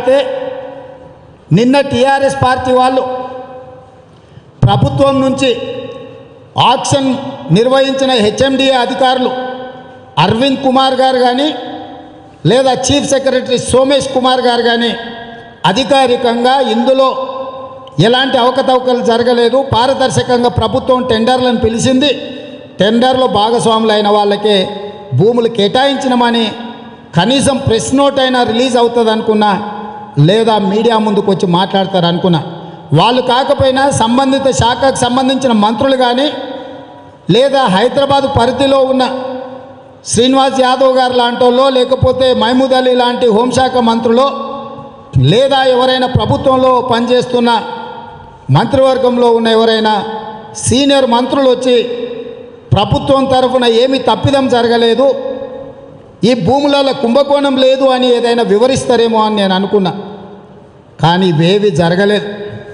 మాట్లాడితే నిన్న TRS party వాళ్ళు ప్రభుత్వం నుంచి ఆక్షన్ నిర్వహించిన హెచ్ఎండిఏ అధికారులు అరవింద్ కుమార్ గారు కానీ లేదా చీఫ్ సెక్రటరీ సోమేష్ కుమార్ గారు కానీ అధికారికంగా ఇందులో ఎలాంటి అవకతవకలు జరగలేదు పారదర్శకంగా ప్రభుత్వం టెండర్లను పిలిచింది టెండర్లో భాగస్వాములు అయిన వాళ్ళకే భూములు కేటాయించినమని కనీసం ప్రెస్ నోట్ అయినా రిలీజ్ అవుతుంది అనుకున్నా లేదా మీడియా ముందుకు వచ్చి మాట్లాడతారు అనుకున్నా వాళ్ళు కాకపోయినా సంబంధిత శాఖకు సంబంధించిన మంత్రులు కానీ లేదా హైదరాబాద్ పరిధిలో ఉన్న శ్రీనివాస్ యాదవ్ గారు లాంటి వాళ్ళో లేకపోతే మహమూద్ అలీ లాంటి హోంశాఖ మంత్రులో లేదా ఎవరైనా ప్రభుత్వంలో పనిచేస్తున్న మంత్రివర్గంలో ఉన్న ఎవరైనా సీనియర్ మంత్రులు వచ్చి ప్రభుత్వం తరఫున ఏమీ తప్పిదం జరగలేదు ఈ భూములలో కుంభకోణం లేదు అని ఏదైనా వివరిస్తారేమో అని నేను అనుకున్నా కానీ ఇవేవి జరగలేదు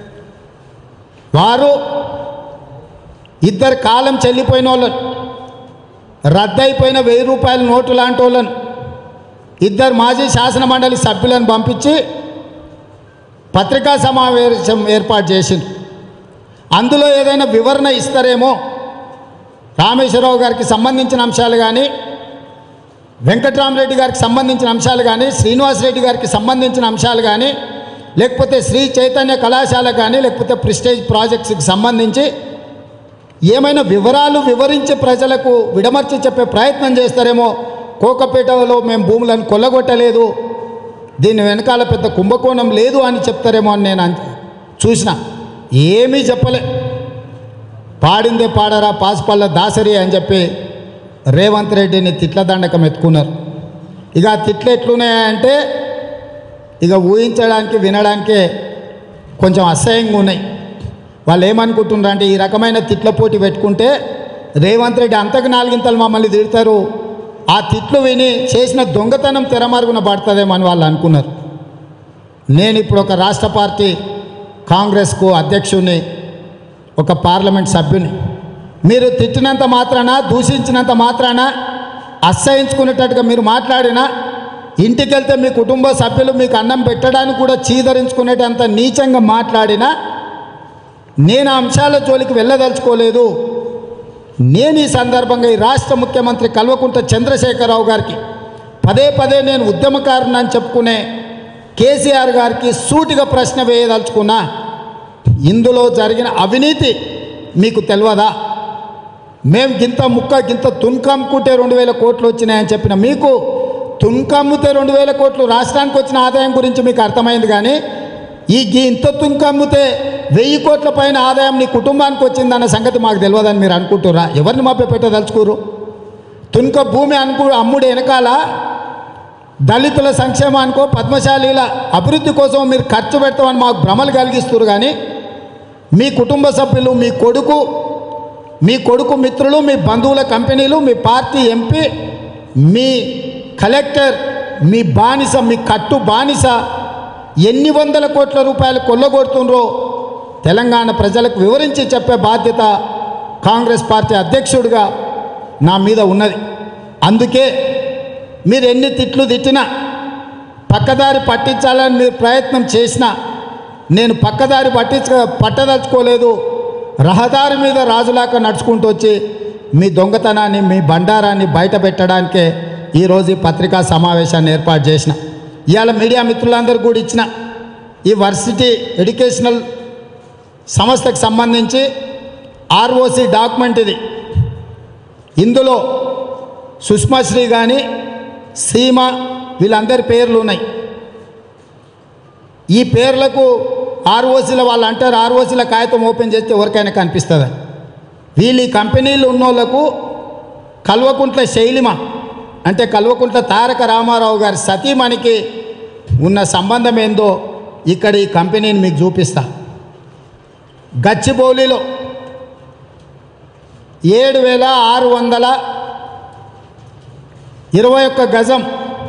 వారు ఇద్దరు కాలం చెల్లిపోయిన వాళ్ళను రద్దయిపోయిన వెయ్యి రూపాయల నోటు లాంటి వాళ్ళను ఇద్దరు మాజీ శాసన మండలి సభ్యులను పంపించి పత్రికా సమావేశం ఏర్పాటు చేసింది అందులో ఏదైనా వివరణ ఇస్తారేమో రామేశ్వరరావు గారికి సంబంధించిన అంశాలు కానీ వెంకట్రామరెడ్డి గారికి సంబంధించిన అంశాలు కానీ శ్రీనివాసరెడ్డి గారికి సంబంధించిన అంశాలు కానీ లేకపోతే శ్రీ చైతన్య కళాశాల కానీ లేకపోతే ప్రిస్టేజ్ ప్రాజెక్ట్స్కి సంబంధించి ఏమైనా వివరాలు వివరించి ప్రజలకు విడమర్చి చెప్పే ప్రయత్నం చేస్తారేమో కోకపేటలో మేము భూములను కొల్లగొట్టలేదు దీని వెనకాల పెద్ద కుంభకోణం లేదు అని చెప్తారేమో అని నేను అంచ- చూసిన ఏమీ చెప్పలే పాడిందే పాడరా పాసుపల్ల దాసరి అని చెప్పి రేవంత్ రెడ్డిని తిట్ల దండకం ఎత్తుకున్నారు ఇక ఆ తిట్లు ఎట్లున్నాయంటే ఇక ఊహించడానికి వినడానికే కొంచెం అసహ్యంగా ఉన్నాయి వాళ్ళు ఏమనుకుంటున్నారు అంటే ఈ రకమైన తిట్ల పోటీ పెట్టుకుంటే రేవంత్ రెడ్డి అంతకు నాలుగింతలు మమ్మల్ని తిడతారు ఆ తిట్లు విని చేసిన దొంగతనం తెరమరుగున పడుతుందేమో అని వాళ్ళు అనుకున్నారు నేను ఇప్పుడు ఒక రాష్ట్ర పార్టీ కాంగ్రెస్కు అధ్యక్షుడిని ఒక పార్లమెంట్ సభ్యుని మీరు తిట్టినంత మాత్రాన దూషించినంత మాత్రాన అసహించుకునేటట్టుగా మీరు మాట్లాడినా ఇంటికి వెళ్తే మీ కుటుంబ సభ్యులు మీకు అన్నం పెట్టడానికి కూడా చీదరించుకునేటంత నీచంగా మాట్లాడినా నేను ఆ అంశాల జోలికి వెళ్ళదలుచుకోలేదు నేను ఈ సందర్భంగా ఈ రాష్ట్ర ముఖ్యమంత్రి కల్వకుంట్ల చంద్రశేఖరరావు గారికి పదే పదే నేను ఉద్యమకారుని అని చెప్పుకునే కేసీఆర్ గారికి సూటిగా ప్రశ్న వేయదలుచుకున్నా ఇందులో జరిగిన అవినీతి మీకు తెలియదా మేము గింత ముక్క గింత తున్కమ్ముకుంటే రెండు వేల కోట్లు వచ్చినాయని చెప్పిన మీకు తున్కమ్మితే రెండు వేల కోట్లు రాష్ట్రానికి వచ్చిన ఆదాయం గురించి మీకు అర్థమైంది కానీ ఈ గీ ఇంత తున్కమ్మితే వెయ్యి కోట్ల పైన ఆదాయం నీ కుటుంబానికి వచ్చిందన్న సంగతి మాకు తెలియదని మీరు అనుకుంటురా ఎవరిని మభ్య పెట్టదలుచుకోరు తున్క భూమి అనుకు అమ్ముడు వెనకాల దళితుల సంక్షేమానికో పద్మశాలీల అభివృద్ధి కోసం మీరు ఖర్చు పెడతామని మాకు భ్రమలు కలిగిస్తారు కానీ మీ కుటుంబ సభ్యులు మీ కొడుకు మీ కొడుకు మిత్రులు మీ బంధువుల కంపెనీలు మీ పార్టీ ఎంపీ మీ కలెక్టర్ మీ బానిస మీ కట్టు బానిస ఎన్ని వందల కోట్ల రూపాయలు కొల్లగొడుతుండ్రో తెలంగాణ ప్రజలకు వివరించి చెప్పే బాధ్యత కాంగ్రెస్ పార్టీ అధ్యక్షుడిగా నా మీద ఉన్నది అందుకే మీరు ఎన్ని తిట్లు తిట్టినా పక్కదారి పట్టించాలని మీరు ప్రయత్నం చేసినా నేను పక్కదారి పట్టించ పట్టదలుచుకోలేదు రహదారి మీద రాజులాగా నడుచుకుంటూ వచ్చి మీ దొంగతనాన్ని మీ బండారాన్ని బయట పెట్టడానికే ఈరోజు ఈ పత్రికా సమావేశాన్ని ఏర్పాటు చేసిన ఇవాళ మీడియా మిత్రులందరూ కూడా ఇచ్చిన ఈ వర్సిటీ ఎడ్యుకేషనల్ సంస్థకు సంబంధించి ఆర్ఓసి డాక్యుమెంట్ ఇది ఇందులో సుష్మాశ్రీ కానీ సీమ వీళ్ళందరి పేర్లు ఉన్నాయి ఈ పేర్లకు ఆర్ఓసీల వాళ్ళు అంటారు ఆర్ఓసీల కాగితం ఓపెన్ చేస్తే ఎవరికైనా కనిపిస్తుంది వీళ్ళు ఈ కంపెనీలు ఉన్నోళ్లకు కల్వకుంట్ల శైలిమ అంటే కల్వకుంట్ల తారక రామారావు గారి సతీమణికి ఉన్న సంబంధం ఏందో ఇక్కడ ఈ కంపెనీని మీకు చూపిస్తా గచ్చిబౌలిలో ఏడు వేల ఆరు వందల ఇరవై ఒక్క గజం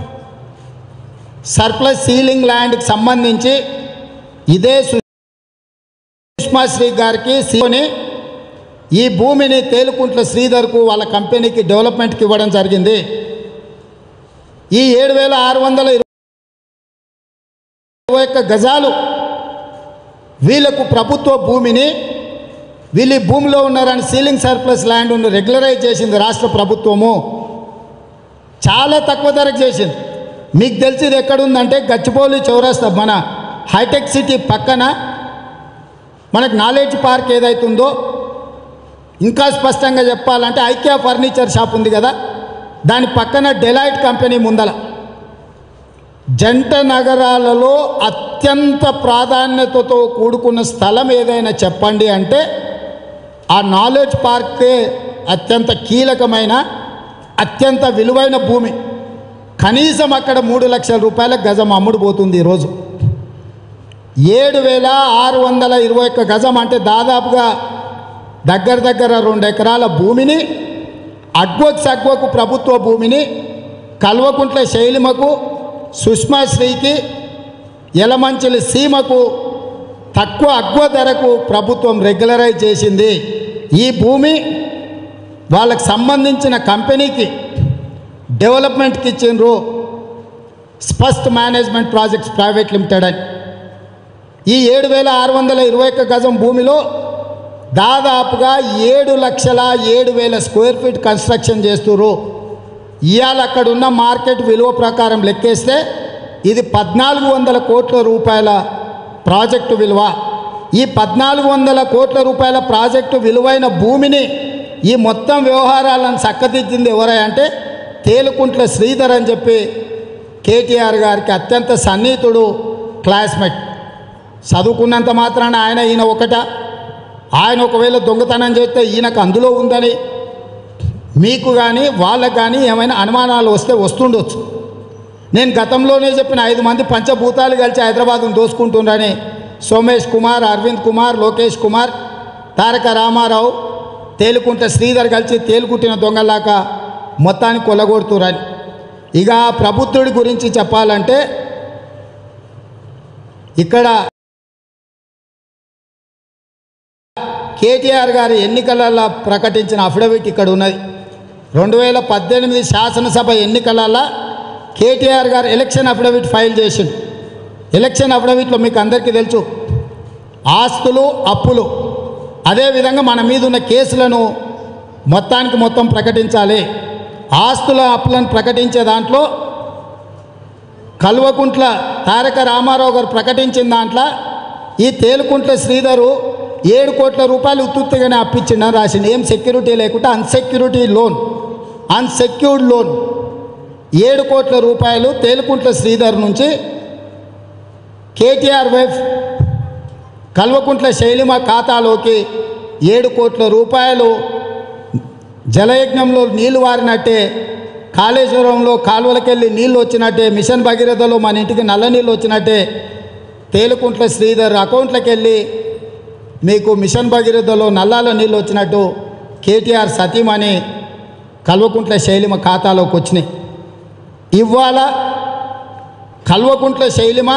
సర్ప్లస్ సీలింగ్ ల్యాండ్కి సంబంధించి ఇదే సుష్మాశ్రీ గారికి సీని ఈ భూమిని తేలుకుంట్ల శ్రీధర్కు వాళ్ళ కంపెనీకి డెవలప్మెంట్కి ఇవ్వడం జరిగింది ఈ ఏడు వేల ఆరు వందల ఇరవై ఒక్క గజాలు వీళ్ళకు ప్రభుత్వ భూమిని వీళ్ళు ఈ భూమిలో ఉన్నారని సీలింగ్ సర్ప్లస్ ల్యాండ్ను రెగ్యులరైజ్ చేసింది రాష్ట్ర ప్రభుత్వము చాలా తక్కువ ధరకు చేసింది మీకు తెలిసి ఇది ఎక్కడుందంటే గచ్చిబౌలి చౌరస్తా మన హైటెక్ సిటీ పక్కన మనకు నాలెడ్జ్ పార్క్ ఏదైతుందో ఇంకా స్పష్టంగా చెప్పాలంటే ఐక్యా ఫర్నిచర్ షాప్ ఉంది కదా దాని పక్కన డెలైట్ కంపెనీ ముందల జంట నగరాలలో అత్యంత ప్రాధాన్యతతో కూడుకున్న స్థలం ఏదైనా చెప్పండి అంటే ఆ నాలెడ్జ్ పార్కే అత్యంత కీలకమైన అత్యంత విలువైన భూమి కనీసం అక్కడ మూడు లక్షల రూపాయల గజం అమ్ముడు పోతుంది ఈరోజు ఏడు వేల ఆరు వందల ఇరవై ఒక్క గజం అంటే దాదాపుగా దగ్గర దగ్గర రెండు ఎకరాల భూమిని అగ్వకు సగ్వకు ప్రభుత్వ భూమిని కల్వకుంట్ల శైలిమకు సుష్మాశ్రీకి యలమంచిలి సీమకు తక్కువ అగ్వ ధరకు ప్రభుత్వం రెగ్యులరైజ్ చేసింది ఈ భూమి వాళ్ళకి సంబంధించిన కంపెనీకి డెవలప్మెంట్కి ఇచ్చిండ్రు Spasht management projects private limited అని ఈ ఏడు వేల ఆరు వందల ఇరవై ఒక్క గజం భూమిలో దాదాపుగా ఏడు లక్షల ఏడు వేల స్క్వేర్ ఫీట్ కన్స్ట్రక్షన్ చేస్తున్నారు ఇవాళ అక్కడ ఉన్న మార్కెట్ విలువ ప్రకారం లెక్కేస్తే ఇది పద్నాలుగు వందల కోట్ల రూపాయల ప్రాజెక్టు విలువ ఈ పద్నాలుగు వందల కోట్ల రూపాయల ప్రాజెక్టు విలువైన భూమిని ఈ మొత్తం వ్యవహారాలను చక్కదిద్దింది ఎవరై అంటే తేలుకుంట్ల శ్రీధర్ అని చెప్పి కేటీఆర్ గారికి అత్యంత సన్నిహితుడు క్లాస్మేట్ చదువుకున్నంత మాత్రాన ఆయన ఈయన ఒకట ఆయన ఒకవేళ దొంగతనం చేస్తే ఈయనకు అందులో ఉందని మీకు కానీ వాళ్ళకు కానీ ఏమైనా అనుమానాలు వస్తే వస్తుండొచ్చు నేను గతంలోనే చెప్పిన ఐదు మంది పంచభూతాలు కలిసి హైదరాబాద్ను దోసుకుంటుండని సోమేష్ కుమార్ అరవింద్ కుమార్ లోకేష్ కుమార్ తారక రామారావు తేలుకుంట శ్రీధర్ కలిసి తేలుకుట్టిన దొంగలాగా మొత్తాన్ని కొల్లగొడుతురని ఇక ఆ ప్రబుద్ధుడి గురించి చెప్పాలంటే ఇక్కడ కేటీఆర్ గారు ఎన్నికలలో ప్రకటించిన అఫిడవిట్ ఇక్కడ ఉన్నది రెండు వేల పద్దెనిమిది శాసనసభ ఎన్నికలలో కేటీఆర్ గారు ఎలక్షన్ అఫిడవిట్ ఫైల్ చేసిండు ఎలక్షన్ అఫిడవిట్లో మీకు అందరికీ తెలుసు ఆస్తులు అప్పులు అదేవిధంగా మన మీద ఉన్న కేసులను మొత్తానికి మొత్తం ప్రకటించాలి ఆస్తుల అప్పులను ప్రకటించే దాంట్లో కల్వకుంట్ల తారక రామారావు గారు ప్రకటించిన దాంట్లో ఈ తేలుకుంట్ల శ్రీధరు ఏడు కోట్ల రూపాయలు ఉత్తుత్తిగానే అప్పించిండని రాసింది ఏం సెక్యూరిటీ లేకుండా అన్సెక్యూరిటీ లోన్ అన్సెక్యూర్డ్ లోన్ ఏడు కోట్ల రూపాయలు తేలుకుంట్ల శ్రీధర్ నుంచి కేటీఆర్ వైఫ్ కల్వకుంట్ల శైలిమ ఖాతాలోకి ఏడు కోట్ల రూపాయలు జలయజ్ఞంలో నీళ్లు వారినట్టే కాళేశ్వరంలో కాలువలకెళ్ళి నీళ్ళు వచ్చినట్టే మిషన్ భగీరథలో మన ఇంటికి నల్ల నీళ్ళు వచ్చినట్టే తేలుకుంట్ల శ్రీధర్ అకౌంట్లకు వెళ్ళి మీకు మిషన్ భగీరథలో నల్లాల నీళ్ళు వచ్చినట్టు కేటీఆర్ సతీమణి కల్వకుంట్ల శైలిమ ఖాతాలోకి వచ్చినాయి ఇవాళ కల్వకుంట్ల శైలిమ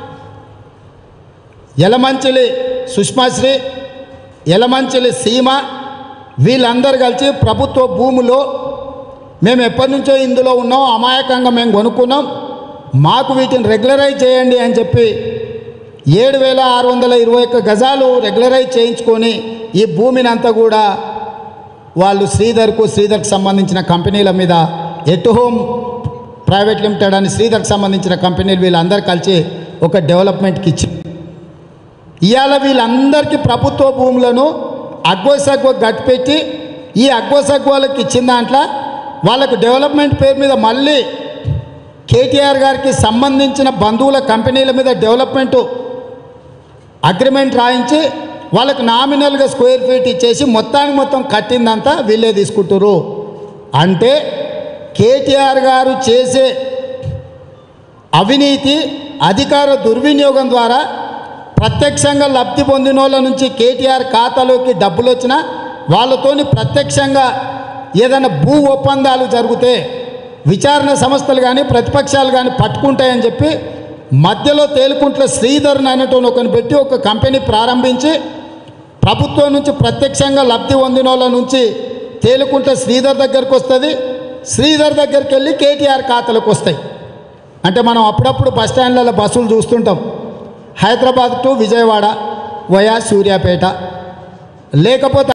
యలమంచిలి సుష్మాశ్రీ యలమంచిలి సీమ వీళ్ళందరూ కలిసి ప్రభుత్వ భూములో మేము ఎప్పటి నుంచో ఇందులో ఉన్నాం అమాయకంగా మేము కొనుక్కున్నాం మాకు వీటిని రెగ్యులరైజ్ చేయండి అని చెప్పి ఏడు వేల ఆరు వందల ఇరవై ఒక్క గజాలు రెగ్యులరైజ్ చేయించుకొని ఈ భూమిని అంతా కూడా వాళ్ళు శ్రీధర్కు శ్రీధర్కి సంబంధించిన కంపెనీల మీద ఎట్ హోమ్ ప్రైవేట్ లిమిటెడ్ అని శ్రీధర్కి సంబంధించిన కంపెనీలు వీళ్ళందరూ కలిసి ఒక డెవలప్మెంట్కి ఇచ్చి ఇవాళ వీళ్ళందరికీ ప్రభుత్వ భూములను అగ్వసగ్వ గట్టిపెట్టి ఈ అగ్వసగ్వాలకు ఇచ్చిన దాంట్లో వాళ్ళకు డెవలప్మెంట్ పేరు మీద మళ్ళీ కేటీఆర్ గారికి సంబంధించిన బంధువుల కంపెనీల మీద డెవలప్మెంట్ అగ్రిమెంట్ రాయించి వాళ్ళకు నామినల్గా స్క్వేర్ ఫీట్ ఇచ్చేసి మొత్తానికి మొత్తం కట్టిందంతా వీళ్ళే తీసుకుంటారు అంటే కేటీఆర్ గారు చేసే అవినీతి అధికార దుర్వినియోగం ద్వారా ప్రత్యక్షంగా లబ్ధి పొందిన వాళ్ళ నుంచి కేటీఆర్ ఖాతాలోకి డబ్బులు వచ్చినా వాళ్ళతోని ప్రత్యక్షంగా ఏదైనా భూ ఒప్పందాలు జరిగితే విచారణ సంస్థలు కానీ ప్రతిపక్షాలు కానీ పట్టుకుంటాయని చెప్పి మధ్యలో తేలుకుంట్ల శ్రీధర్ అనేటువంటి ఒకని పెట్టి ఒక కంపెనీ ప్రారంభించి ప్రభుత్వం నుంచి ప్రత్యక్షంగా లబ్ధి పొందిన వాళ్ళ నుంచి తేలుకుంట్ల శ్రీధర్ దగ్గరికి వస్తుంది శ్రీధర్ దగ్గరికి వెళ్ళి కేటీఆర్ ఖాతాలకు వస్తాయి అంటే మనం అప్పుడప్పుడు బస్ స్టాండ్లలో బస్సులు చూస్తుంటాం హైదరాబాద్ టు విజయవాడ వయా సూర్యాపేట లేకపోతే